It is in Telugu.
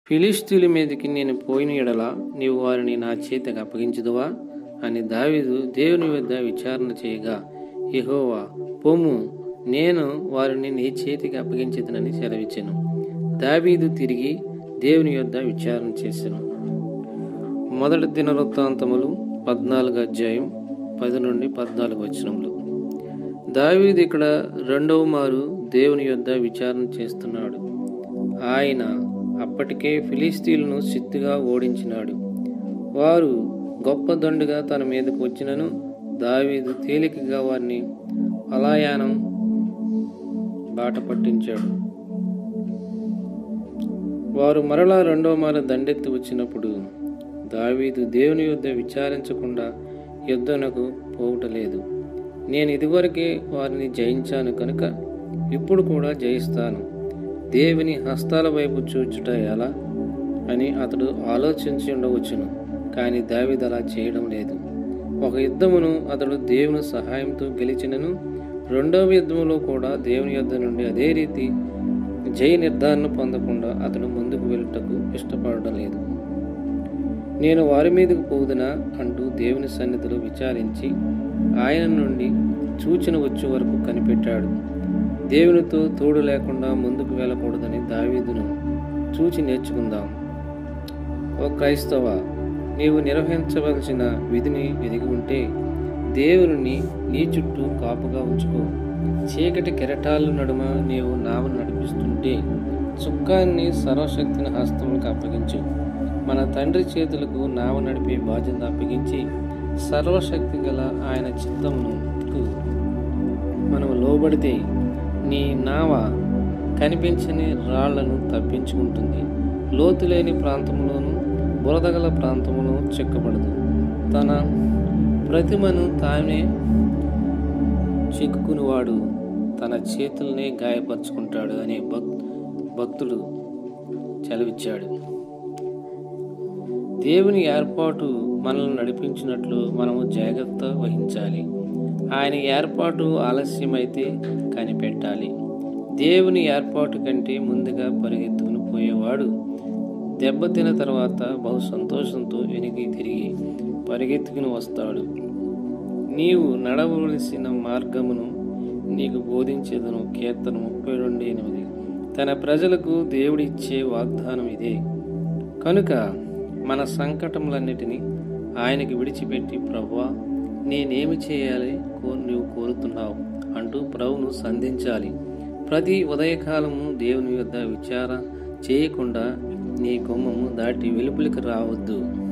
ఫిలిస్తీయుల మీదకి నేను పోయిన ఎడల నీవు వారిని నా చేతికి అప్పగించుదువా అని దావీదు దేవుని వద్ద విచారణ చేయగా యెహోవా పొమ్ము నేను వారిని నీ చేతికి అప్పగించదనని సెలవిచ్చాను దావీదు తిరిగి దేవుని యొద్ద విచారణ చేశాను మొదటి దినవృత్తాంతములు పద్నాలుగు అధ్యాయం పది నుండి పద్నాలుగు వచనములు దావీదు ఇక్కడ రెండవ మారు దేవుని యొద్ద విచారణ చేస్తున్నాడు ఆయన అప్పటికే ఫిలిస్తీన్లను సిత్తుగా ఓడించినాడు వారు గొప్ప దండుగా తన మీదకు వచ్చినను దావీదు తేలికగా వారిని పలాయానం బాట పట్టించాడు వారు మరలా రెండవ మార దండెత్తి వచ్చినప్పుడు దావీదు దేవుని యుద్ధ విచారించకుండా యుద్ధనకు పోవుటలేదు నేను ఇదివరకే వారిని జయించాను కనుక ఇప్పుడు కూడా జయిస్తాను దేవుని హస్తాల వైపు చూచుట ఎలా అని అతడు ఆలోచించి ఉండవచ్చును కానీ దావీదు అలా చేయడం లేదు ఒక యుద్ధమును అతడు దేవుని సహాయంతో గెలిచినను రెండవ యుద్ధములో కూడా దేవుని యుద్ధ నుండి అదే రీతి జయ నిర్ధారణ పొందకుండా అతడు ముందుకు వెళ్ళుటకు ఇష్టపడడం లేదు నేను వారి మీదకు పోదునా అంటూ దేవుని సన్నిధిలో విచారించి ఆయన నుండి సూచన వచ్చే వరకు కనిపెట్టాడు దేవునితో తోడు లేకుండా ముందుకు వెళ్ళకూడదని దావీదును చూచి నేర్చుకుందాం ఓ క్రైస్తవ నీవు నిర్వహించవలసిన విధిని ఎదిగి ఉంటే దేవుని నీ చుట్టూ కాపుగా ఉంచుకో చీకటి కెరటాల నడుమ నీవు నావను నడిపిస్తుంటే చుక్కాన్ని సర్వశక్తిని హస్తములకు అప్పగించు మన తండ్రి చేతులకు నావ నడిపే బాధ్యత అప్పగించి సర్వశక్తి గల ఆయన చిత్తమునకు మనము లోబడితే నీ నావ కనిపించని రాళ్లను తప్పించుకుంటుంది లోతులేని ప్రాంతంలోనూ బురదగల ప్రాంతంలో చిక్కబడదు తన ప్రతిమను తానే చిక్కుకునివాడు తన చేతుల్నే గాయపరుచుకుంటాడు అనే భక్ భక్తుడు చదివిచ్చాడు దేవుని ఏర్పాటు మనల్ని నడిపించినట్లు మనము జాగ్రత్త వహించాలి ఆయన ఏర్పాటు ఆలస్యమైతే కనిపెట్టాలి దేవుని ఏర్పాటు కంటే ముందుగా పరిగెత్తుకుని పోయేవాడు దెబ్బతిన తర్వాత బహు సంతోషంతో వెనక్కి తిరిగి పరిగెత్తుకుని వస్తాడు నీవు నడవలసిన మార్గమును నీకు బోధించేదను కీర్తన ముప్పై రెండు ఎనిమిది తన ప్రజలకు దేవుడిచ్చే వాగ్దానం ఇదే కనుక మన సంకటములన్నిటినీ ఆయనకి విడిచిపెట్టి ప్రభువా నేనేమి చేయాలి కో నువ్వు కోరుతున్నావు అంటూ ప్రభును సంధించాలి ప్రతి ఉదయకాలము దేవుని యొద్ద విచార చేయకుండా నీ కొమ్మము దాటి వెలుపులకు రావద్దు